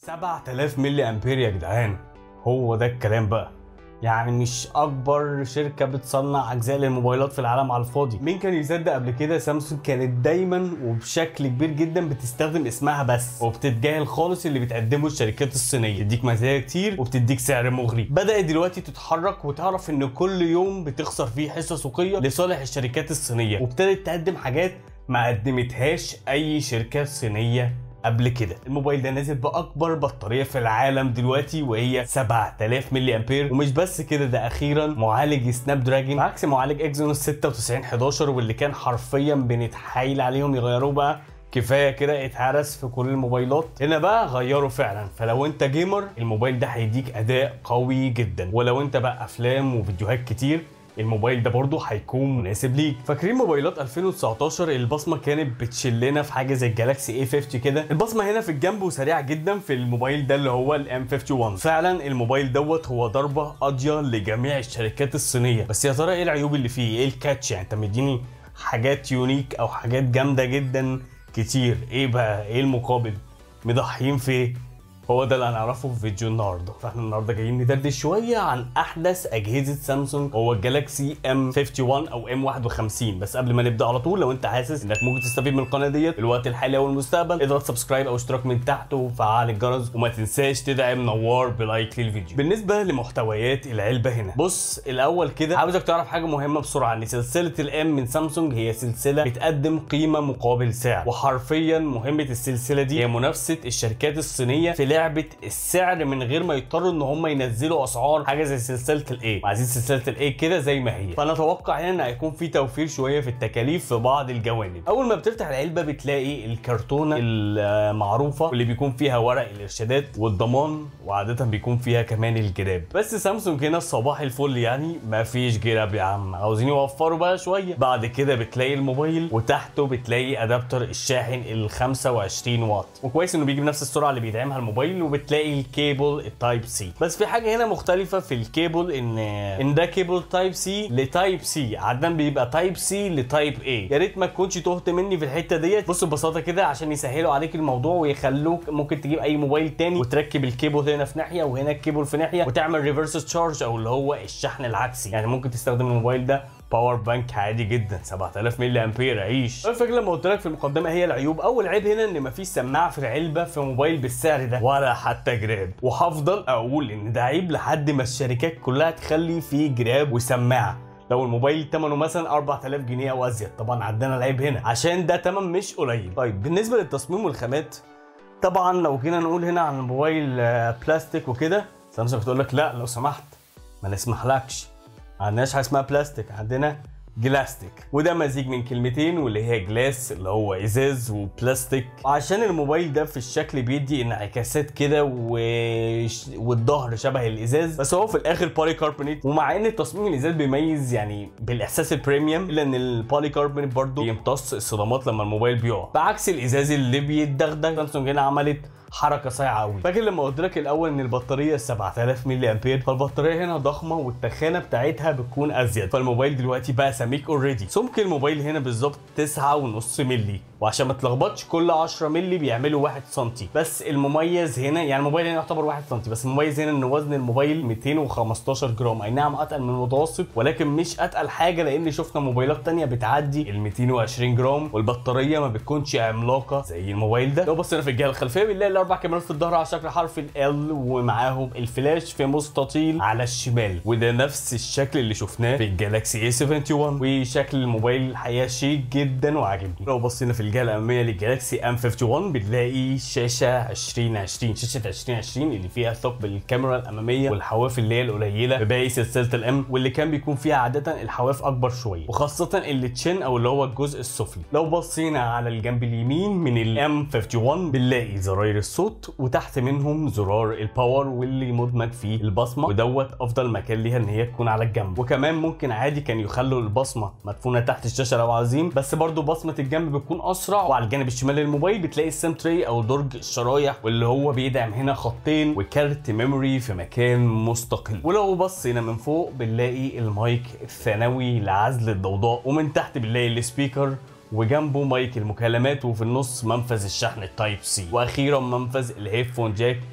7000 ملي امبير يا جدعان هو ده الكلام بقى يعني مش اكبر شركه بتصنع اجزاء للموبايلات في العالم على الفاضي مين كان يصدق قبل كده سامسونج كانت دايما وبشكل كبير جدا بتستخدم اسمها بس وبتتجاهل خالص اللي بتقدمه الشركات الصينيه تديك مزايا كتير وبتديك سعر مغري بدات دلوقتي تتحرك وتعرف ان كل يوم بتخسر فيه حصه سوقيه لصالح الشركات الصينيه وابتدت تقدم حاجات ما قدمتهاش اي شركه صينيه قبل كده الموبايل ده نازل باكبر بطاريه في العالم دلوقتي وهي 7000 ملي امبير ومش بس كده ده اخيرا معالج سناب دراجون عكس معالج اكزينوس 9611 واللي كان حرفيا بنتحايل عليهم يغيروه بقى كفايه كده اتهرس في كل الموبايلات هنا بقى غيروا فعلا فلو انت جيمر الموبايل ده هيديك اداء قوي جدا ولو انت بقى افلام وفيديوهات كتير الموبايل ده برضه هيكون مناسب ليك فاكرين موبايلات 2019 البصمه كانت بتشلنا في حاجه زي الجالاكسي اي 50 كده البصمه هنا في الجنب وسريعه جدا في الموبايل ده اللي هو الام 51 فعلا الموبايل دوت هو ضربه قاضيه لجميع الشركات الصينيه بس يا ترى ايه العيوب اللي فيه ايه الكاتش يعني انت مديني حاجات يونيك او حاجات جامده جدا كتير ايه بقى ايه المقابل مضحيين في ايه هو ده اللي هنعرفه في فيديو النهارده فاحنا النهارده جايين ندردش شويه عن احدث اجهزه سامسونج هو الجالاكسي ام 51 او ام 51 بس قبل ما نبدا على طول لو انت حاسس انك ممكن تستفيد من القناه ديت في الوقت الحالي او المستقبل اضغط سبسكرايب او اشتراك من تحت وفعل الجرس وما تنساش تدعم نوار بلايك للفيديو بالنسبه لمحتويات العلبه هنا بص الاول كده عاوزك تعرف حاجه مهمه بسرعه ان سلسله الام من سامسونج هي سلسله بتقدم قيمه مقابل سعر وحرفيا مهمه السلسله دي هي منافسه الشركات الصينيه في لعبه السعر من غير ما يضطروا ان هم ينزلوا اسعار حاجه زي سلسله الاي عايزين سلسله الاي كده زي ما هي فانا اتوقع هنا ان هيكون في توفير شويه في التكاليف في بعض الجوانب اول ما بتفتح العلبه بتلاقي الكرتونه المعروفه واللي بيكون فيها ورق الارشادات والضمان وعاده بيكون فيها كمان الجراب بس سامسونج هنا صباح الفل يعني ما فيش جراب يا عم عاوزين يوفروا بقى شويه بعد كده بتلاقي الموبايل وتحته بتلاقي ادابتر الشاحن ال 25 واط وكويس انه بيجي بنفس السرعه اللي بيدعمها الموبايل وبتلاقي الكيبل التايب سي بس في حاجه هنا مختلفه في الكيبل ان ان ده كيبل تايب سي لتايب سي عاده بيبقى تايب سي لتايب اي يا ريت ما تكونش تهت مني في الحته ديت بص ببساطه كده عشان يسهلوا عليك الموضوع ويخلوك ممكن تجيب اي موبايل تاني وتركب الكيبل هنا في ناحيه وهنا الكيبل في ناحيه وتعمل ريفرس تشارج او اللي هو الشحن العكسي يعني ممكن تستخدم الموبايل ده باور بانك عادي جدا 7000 ملي امبير عيش الفكره لما قلت لك في المقدمه هي العيوب اول عيب هنا ان مفيش سماعه في العلبه في موبايل بالسعر ده ولا حتى جراب وهفضل اقول ان ده عيب لحد ما الشركات كلها تخلي فيه جراب وسماعه لو الموبايل ثمنه مثلا 4000 جنيه او ازيد طبعا عندنا العيب هنا عشان ده ثمن مش قليل طيب بالنسبه للتصميم والخامات طبعا لو جينا نقول هنا عن الموبايل بلاستيك وكده سامسونج بتقول لك لا لو سمحت ما نسمحلكش ما عندناش حاجه اسمها بلاستيك عندنا جلاستيك وده مزيج من كلمتين واللي هي جلاس اللي هو ازاز وبلاستيك عشان الموبايل ده في الشكل بيدي انعكاسات كده و... والظهر شبه الازاز بس هو في الاخر بولي كاربونيت ومع ان تصميم الازاز بيميز يعني بالاحساس البريميوم الا ان البولي كاربونيت برضه بيمتص الصدمات لما الموبايل بيقع بعكس الازاز اللي بيتدغدغ سامسونج هنا عملت حركه صايعه قوي فاكر لما قلت لك الاول ان البطاريه 7000 ملي امبير فالبطاريه هنا ضخمه والتخانه بتاعتها بتكون ازيد فالموبايل دلوقتي بقى سميك اوريدي سمك الموبايل هنا بالظبط 9.5 ملي وعشان ما تلخبطش كل 10 ملي بيعملوا 1 سم بس المميز هنا يعني الموبايل هنا يعتبر 1 سم بس المميز هنا ان وزن الموبايل 215 جرام اي نعم اتقل من المتوسط ولكن مش اتقل حاجه لان شفنا موبايلات تانية بتعدي ال 220 جرام والبطاريه ما بتكونش عملاقه زي الموبايل ده لو بصينا في الجهه الخلفيه بنلاقي الاربع كاميرات في الظهر على شكل حرف ال ومعاهم الفلاش في مستطيل على الشمال وده نفس الشكل اللي شفناه في الجالاكسي اي 71 وشكل الموبايل الحقيقه شيك جدا وعاجبني لو بصينا في الجهه الاماميه للجالاكسي ام 51 بنلاقي شاشه 2020 شاشه 2020 اللي فيها ثقب الكاميرا الاماميه والحواف اللي هي القليله بباقي سلسله الام واللي كان بيكون فيها عاده الحواف اكبر شويه وخاصه اللي تشين او اللي هو الجزء السفلي لو بصينا على الجنب اليمين من الام 51 بنلاقي زراير الصوت وتحت منهم زرار الباور واللي مدمج فيه البصمه ودوت افضل مكان ليها ان هي تكون على الجنب وكمان ممكن عادي كان يخلوا البصمه مدفونه تحت الشاشه لو عايزين بس برضو بصمه الجنب بتكون اسرع وعلى الجانب الشمالي للموبايل بتلاقي السيم تري او درج الشرايح واللي هو بيدعم هنا خطين وكارت ميموري في مكان مستقل ولو بصينا من فوق بنلاقي المايك الثانوي لعزل الضوضاء ومن تحت بنلاقي السبيكر وجنبه مايك المكالمات وفي النص منفذ الشحن التايب سي واخيرا منفذ الهيدفون جاك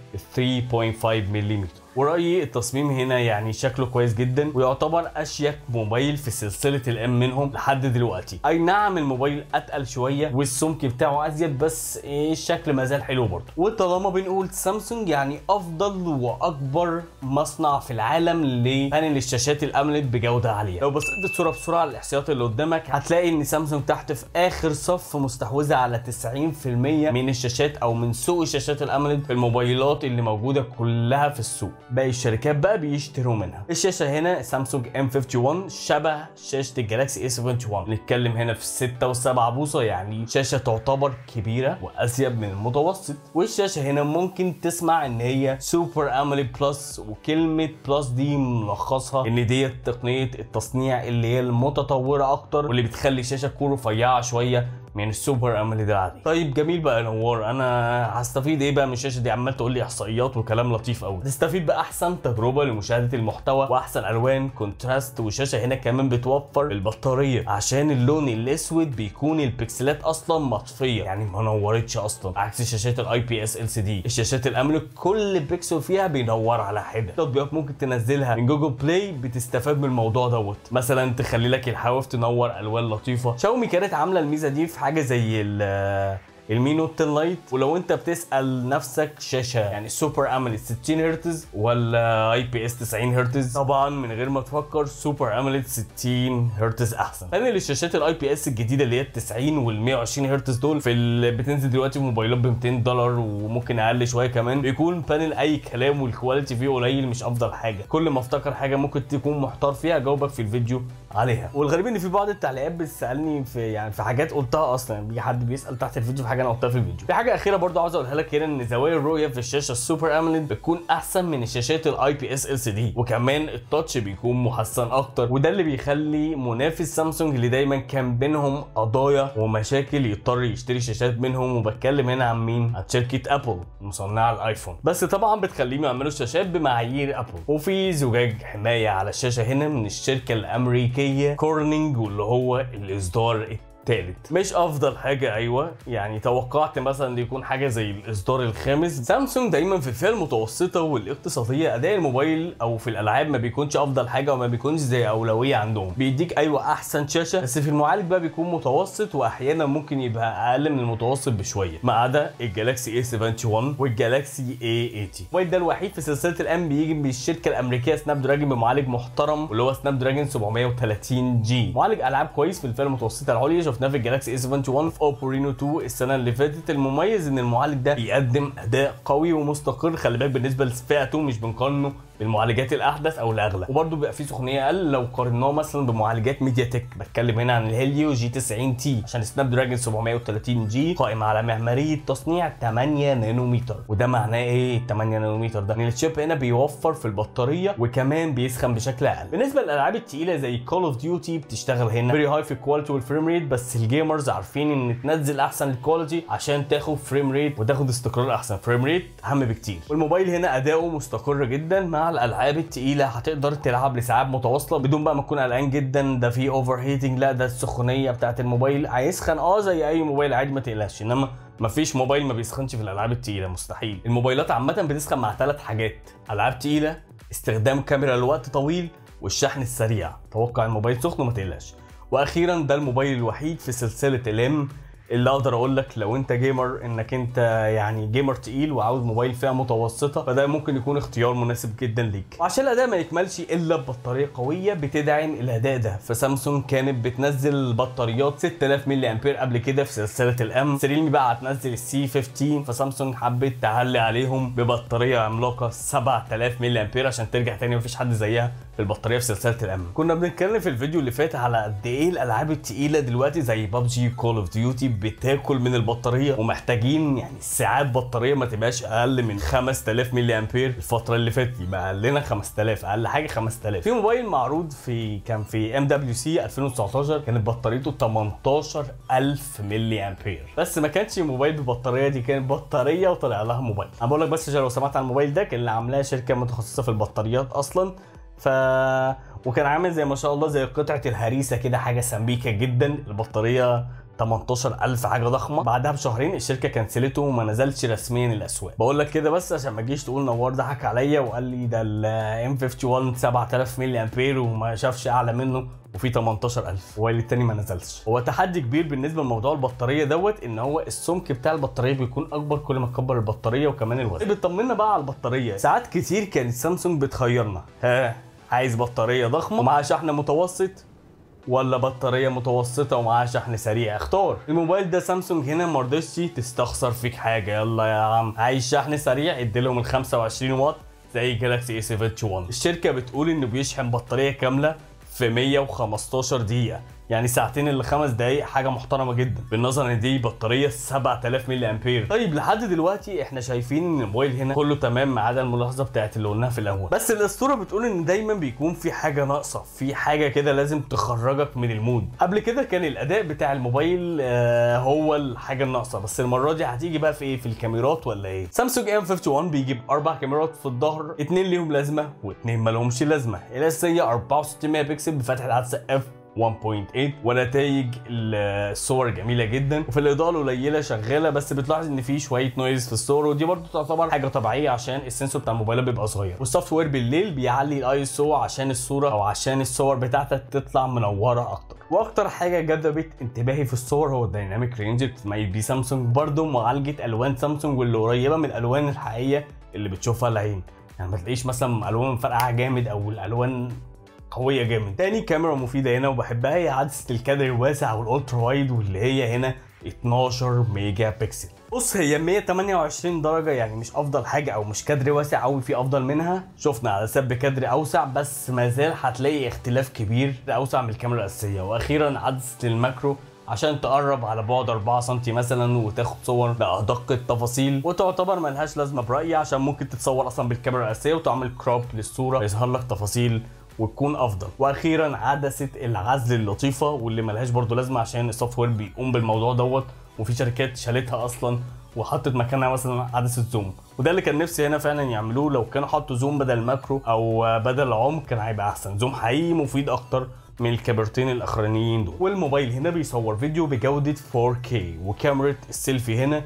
3.5 ملم ورأيي التصميم هنا يعني شكله كويس جدا ويعتبر اشيك موبايل في سلسلة الام منهم لحد دلوقتي اي نعم الموبايل اتقل شوية والسمك بتاعه ازيد بس إيه الشكل ما زال حلو برضه وطالما بنقول سامسونج يعني افضل واكبر مصنع في العالم لبانل الشاشات الاملد بجودة عالية لو بصيت الصورة بسرعة على الاحصائيات اللي قدامك هتلاقي ان سامسونج تحت في اخر صف مستحوذة على 90% من الشاشات او من سوق الشاشات الاملد في الموبايلات اللي موجودة كلها في السوق باقي الشركات بقى بيشتروا منها الشاشه هنا سامسونج ام 51 شبه شاشه الجالاكسي اس 71 نتكلم هنا في 6 و7 بوصه يعني شاشه تعتبر كبيره وازيد من المتوسط والشاشه هنا ممكن تسمع ان هي سوبر اموليد بلس وكلمه بلس دي ملخصها ان ديت تقنيه التصنيع اللي هي المتطوره اكتر واللي بتخلي الشاشه تكون رفيعه شويه من السوبر اموليد العادي طيب جميل بقى يا نوار انا هستفيد ايه بقى من الشاشه دي عمال تقول لي احصائيات وكلام لطيف قوي تستفيد باحسن تجربه لمشاهده المحتوى واحسن الوان كونتراست والشاشه هنا كمان بتوفر البطاريه عشان اللون الاسود بيكون البكسلات اصلا مطفيه يعني ما نورتش اصلا عكس شاشات الاي بي اس ال سي دي الشاشات الاموليد كل بيكسل فيها بينور على حده تطبيقات ممكن تنزلها من جوجل بلاي بتستفاد من الموضوع دوت مثلا تخلي لك الحواف تنور الوان لطيفه شاومي كانت عامله الميزه دي في حاجه زي ال المي نوت 10 لايت ولو انت بتسال نفسك شاشه يعني سوبر اموليد 60 هرتز ولا اي بي اس 90 هرتز طبعا من غير ما تفكر سوبر اموليد 60 هرتز احسن بانل الشاشات الاي بي اس الجديده اللي هي ال 90 وال 120 هرتز دول في ال... بتنزل دلوقتي في موبايلات ب 200 دولار وممكن اقل شويه كمان بيكون بانل اي كلام والكواليتي فيه قليل مش افضل حاجه كل ما افتكر حاجه ممكن تكون محتار فيها اجاوبك في الفيديو عليها والغريب ان في بعض التعليقات بتسالني في يعني في حاجات قلتها اصلا بيجي حد بيسال تحت الفيديو في حاجه انا قلتها في الفيديو في حاجه اخيره برضو عاوز اقولها لك هنا ان زوايا الرؤيه في الشاشه السوبر اموليد بتكون احسن من الشاشات الاي بي اس ال سي دي وكمان التاتش بيكون محسن اكتر وده اللي بيخلي منافس سامسونج اللي دايما كان بينهم قضايا ومشاكل يضطر يشتري شاشات منهم وبتكلم هنا عن مين عن شركه ابل مصنعه الايفون بس طبعا بتخليهم يعملوا شاشات بمعايير ابل وفي زجاج حمايه على الشاشه هنا من الشركه الامريكيه كورنينج واللي هو الاصدار التالت مش افضل حاجه ايوه يعني توقعت مثلا يكون حاجه زي الاصدار الخامس سامسونج دايما في الفئه المتوسطه والاقتصاديه اداء الموبايل او في الالعاب ما بيكونش افضل حاجه وما بيكونش زي اولويه عندهم بيديك ايوه احسن شاشه بس في المعالج بقى بيكون متوسط واحيانا ممكن يبقى اقل من المتوسط بشويه ما عدا الجالاكسي اي 71 والجالاكسي اي 80 الموبايل ده الوحيد في سلسله الام بيجي بالشركه الامريكيه سناب دراجون بمعالج محترم واللي هو سناب دراجون 730 جي معالج العاب كويس في الفئه المتوسطه العليا شفناه في الجالاكسي اس 71 في اوبو رينو 2 السنه اللي فاتت المميز ان المعالج ده بيقدم اداء قوي ومستقر خلي بالك بالنسبه لفئته مش بنقارنه بالمعالجات الاحدث او الاغلى وبرده بيبقى فيه سخونيه اقل لو قارناه مثلا بمعالجات ميديا تك بتكلم هنا عن الهيليو جي 90 تي عشان سناب دراجون 730 جي قائم على معماريه تصنيع 8 نانومتر وده معناه ايه 8 نانومتر ده ان الشيب هنا بيوفر في البطاريه وكمان بيسخن بشكل اقل بالنسبه للالعاب التقيله زي كول اوف ديوتي بتشتغل هنا فيري هاي في الكواليتي والفريم ريت بس الجيمرز عارفين ان تنزل احسن الكواليتي عشان تاخد فريم ريت وتاخد استقرار احسن فريم ريت اهم بكتير والموبايل هنا اداؤه مستقر جدا مع الالعاب التقيله هتقدر تلعب لساعات متواصله بدون بقى ما تكون قلقان جدا ده في اوفر هيتنج لا ده السخونيه بتاعت الموبايل هيسخن اه زي اي موبايل عادي ما تقلقش انما مفيش موبايل ما بيسخنش في الالعاب التقيله مستحيل الموبايلات عامه بتسخن مع ثلاث حاجات العاب تقيله استخدام كاميرا لوقت طويل والشحن السريع توقع الموبايل سخن وما تقلقش واخيرا ده الموبايل الوحيد في سلسله الام اللي اقدر اقول لك لو انت جيمر انك انت يعني جيمر تقيل وعاوز موبايل فئه متوسطه فده ممكن يكون اختيار مناسب جدا ليك وعشان الاداء ما يكملش الا ببطاريه قويه بتدعم الاداء ده فسامسونج كانت بتنزل بطاريات 6000 ملي امبير قبل كده في سلسله الام سريلمي بقى هتنزل السي 15 فسامسونج حبت تعلي عليهم ببطاريه عملاقه 7000 ملي امبير عشان ترجع تاني مفيش حد زيها في البطاريه في سلسله الام كنا بنتكلم في الفيديو اللي فات على قد ايه الالعاب التقيله دلوقتي زي بابجي كول اوف ديوتي بتاكل من البطاريه ومحتاجين يعني ساعات بطاريه ما تبقاش اقل من 5000 ملي امبير الفتره اللي فاتت يبقى اقل لنا 5000 اقل حاجه 5000 في موبايل معروض في كان في ام دبليو سي 2019 كانت بطاريته 18000 ملي امبير بس ما كانش موبايل بالبطاريه دي كانت بطاريه وطلع لها موبايل انا بقول لك بس عشان لو سمعت عن الموبايل ده كان اللي عاملاه شركه متخصصه في البطاريات اصلا ف وكان عامل زي ما شاء الله زي قطعه الهريسه كده حاجه سميكه جدا البطاريه 18000 حاجه ضخمه بعدها بشهرين الشركه كنسلته وما نزلش رسميا الاسواق بقول لك كده بس عشان ما تجيش تقول نوار ضحك عليا وقال لي ده الام 51 7000 ملي امبير وما شافش اعلى منه وفي 18000 وقال التاني ما نزلش هو تحدي كبير بالنسبه لموضوع البطاريه دوت ان هو السمك بتاع البطاريه بيكون اكبر كل ما تكبر البطاريه وكمان الوزن بتطمنا بقى على البطاريه ساعات كتير كانت سامسونج بتخيرنا ها عايز بطاريه ضخمه ومعاها شحن متوسط ولا بطارية متوسطة ومعاها شحن سريع اختار الموبايل ده سامسونج هنا مرضتش تستخسر فيك حاجة يلا يا عم عايز شحن سريع اديلهم ال 25 واط زي جالاكسي اي 7 1 الشركة بتقول انه بيشحن بطارية كاملة في 115 دقيقة يعني ساعتين الا خمس دقايق حاجه محترمه جدا بالنظر ان دي بطاريه 7000 ملي امبير طيب لحد دلوقتي احنا شايفين ان الموبايل هنا كله تمام ما عدا الملاحظه بتاعت اللي قلناها في الاول بس الاسطوره بتقول ان دايما بيكون في حاجه ناقصه في حاجه كده لازم تخرجك من المود قبل كده كان الاداء بتاع الموبايل آه هو الحاجه الناقصه بس المره دي هتيجي بقى في ايه في الكاميرات ولا ايه سامسونج ام 51 بيجيب اربع كاميرات في الظهر اتنين ليهم لازمه واتنين ما لهمش لازمه الاساسيه 64 ميجا بكسل بفتح العدسه اف 1.8 ونتائج الصور جميله جدا وفي الاضاءه القليله شغاله بس بتلاحظ ان في شويه نويز في الصور ودي برضو تعتبر حاجه طبيعيه عشان السنسور بتاع الموبايل بيبقى صغير والسوفت وير بالليل بيعلي الاي اس او عشان الصوره او عشان الصور بتاعتك تطلع منوره اكتر واكتر حاجه جذبت انتباهي في الصور هو الدايناميك رينج بتتميز بيه سامسونج برضو معالجه الوان سامسونج واللي قريبه من الالوان الحقيقيه اللي بتشوفها العين يعني ما تلاقيش مثلا الوان فرقعه جامد او الالوان قويه جامد تاني كاميرا مفيده هنا وبحبها هي عدسه الكادر الواسع والالترا وايد واللي هي هنا 12 ميجا بكسل بص هي 128 درجة يعني مش أفضل حاجة أو مش كادر واسع أوي في أفضل منها شفنا عدسات بكادر أوسع بس ما زال هتلاقي اختلاف كبير أوسع من الكاميرا الأساسية وأخيرا عدسة الماكرو عشان تقرب على بعد 4 سم مثلا وتاخد صور بأدق التفاصيل وتعتبر ملهاش لازمة برأيي عشان ممكن تتصور أصلا بالكاميرا الأساسية وتعمل كروب للصورة يظهر لك تفاصيل وتكون افضل واخيرا عدسه العزل اللطيفه واللي ملهاش برضو لازمه عشان السوفت وير بيقوم بالموضوع دوت وفي شركات شالتها اصلا وحطت مكانها مثلا عدسه زوم وده اللي كان نفسي هنا فعلا يعملوه لو كانوا حطوا زوم بدل ماكرو او بدل العمق كان هيبقى احسن زوم حقيقي مفيد اكتر من الكاميرتين الاخرانيين دول والموبايل هنا بيصور فيديو بجوده 4K وكاميرا السيلفي هنا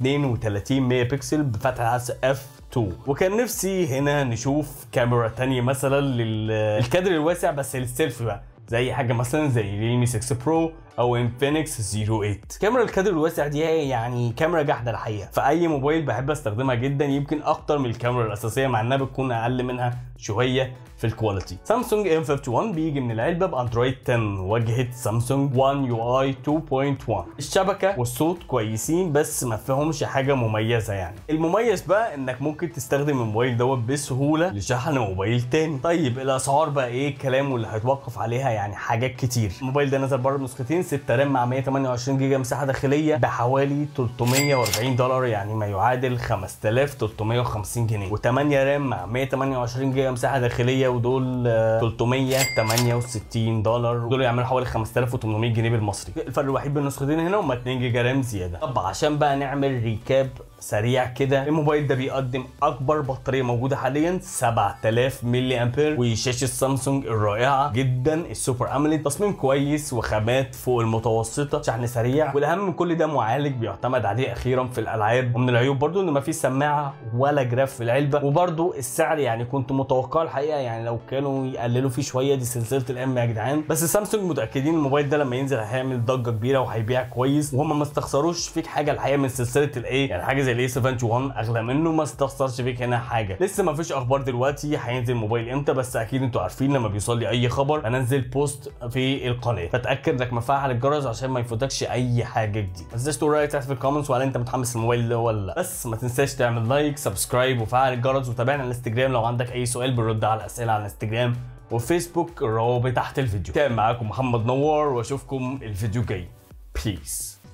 32 ميجا بكسل بفتح عدسه اف 2 وكان نفسي هنا نشوف كاميرا تانية مثلا للكادر الواسع بس للسيلفي بقى زي حاجه مثلا زي ريلمي 6 برو او انفينكس 08 كاميرا الكادر الواسع دي يعني كاميرا جحده الحقيقه في اي موبايل بحب استخدمها جدا يمكن اكتر من الكاميرا الاساسيه مع انها بتكون اقل منها شويه في الكواليتي سامسونج ام 51 بيجي من العلبه باندرويد 10 واجهه سامسونج 1 يو اي 2.1 الشبكه والصوت كويسين بس ما فيهمش حاجه مميزه يعني المميز بقى انك ممكن تستخدم الموبايل دوت بسهوله لشحن موبايل تاني طيب الاسعار بقى ايه الكلام واللي هيتوقف عليها يعني حاجات كتير الموبايل ده نزل بره بنسختين 6 رام مع 128 جيجا مساحه داخليه بحوالي 340 دولار يعني ما يعادل 5350 جنيه و8 رام مع 128 جيجا مساحه داخليه ودول 368 دولار دول يعملوا حوالي 5800 جنيه بالمصري الفرق الوحيد بين النسختين هنا هم 2 جيجا رام زياده طب عشان بقى نعمل ريكاب سريع كده الموبايل ده بيقدم اكبر بطاريه موجوده حاليا 7000 ملي امبير وشاشه سامسونج الرائعه جدا السوبر اموليد تصميم كويس وخامات فوق المتوسطه شحن سريع والاهم من كل ده معالج بيعتمد عليه اخيرا في الالعاب ومن العيوب برضو ان مفيش سماعه ولا جراف في العلبه وبرضو السعر يعني كنت متوقع الحقيقه يعني لو كانوا يقللوا فيه شويه دي سلسله الام يا جدعان بس سامسونج متاكدين الموبايل ده لما ينزل هيعمل ضجه كبيره وهيبيع كويس وهم ما استخسروش فيك حاجه الحقيقه من سلسله الايه يعني حاجه زي الاي 71 اغلى منه ما استخسرش فيك هنا حاجه لسه ما فيش اخبار دلوقتي هينزل موبايل امتى بس اكيد انتوا عارفين لما بيوصل لي اي خبر انزل بوست في القناه فتاكد انك مفعل الجرس عشان ما يفوتكش اي حاجه جديده ما تنساش تقول رايك تحت في الكومنتس وهل انت متحمس للموبايل ده ولا لا بس ما تنساش تعمل لايك سبسكرايب وفعل الجرس وتابعنا على الانستجرام لو عندك اي سؤال بنرد على الاسئله على الانستجرام وفيسبوك الروابط تحت الفيديو كان معاكم محمد نوار واشوفكم الفيديو الجاي بيس